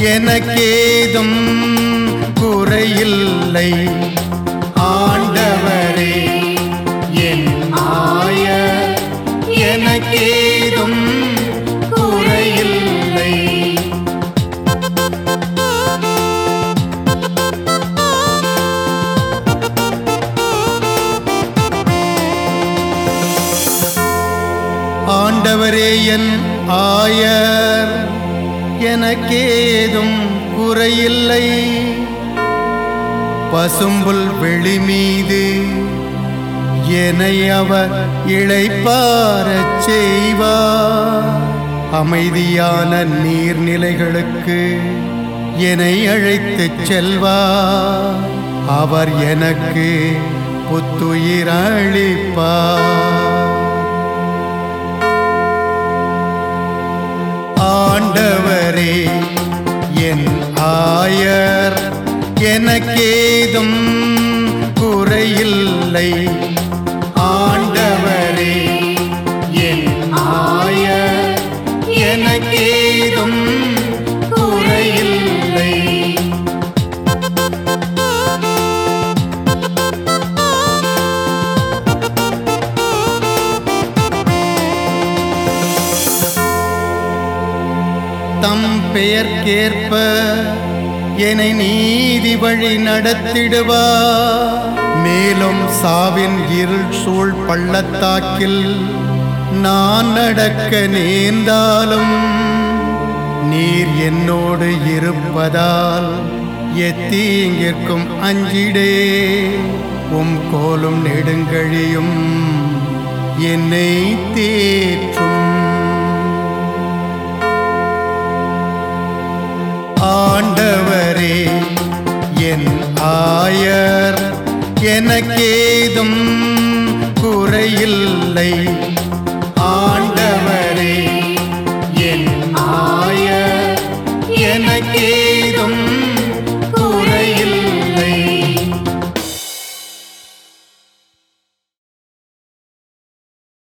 எனக்கேதும் குறையில்லை ஆண்டவரே என் ஆய எனக்கேதும் குறையில்லை ஆண்டவரே என் ஆயர் எனக்கேதும் குறையில்லை பசும்புல் வெளி மீது என்னை அவர் இளைப்பாரச் செய்வார் அமைதியான நீர்நிலைகளுக்கு என்னை அழைத்துச் செல்வார் அவர் எனக்கு புத்துயிர் அளிப்பார் ஆண்டவரே என் ஆயர் எனக்கேதும் குறையில்லை ஆண்டவரே என் ஆயர் எனக்கேதும் குறையில்லை தம் பெயர்க்கேற்ப என்னை நீதி வழி நடத்திடுவார் மேலும் சாவின் இருள் சூழ் பள்ளத்தாக்கில் நான் நடக்க நேர்ந்தாலும் நீர் என்னோடு இருப்பதால் எத்தீங்கிற்கும் அஞ்சிடே உம் கோலும் நெடுங்கழியும் என்னை தேற்றும் ஆண்டவரே என் ஆயர் எனக்கேதும் குறையில்லை ஆண்டவரே என் ஆயர் எனக்கே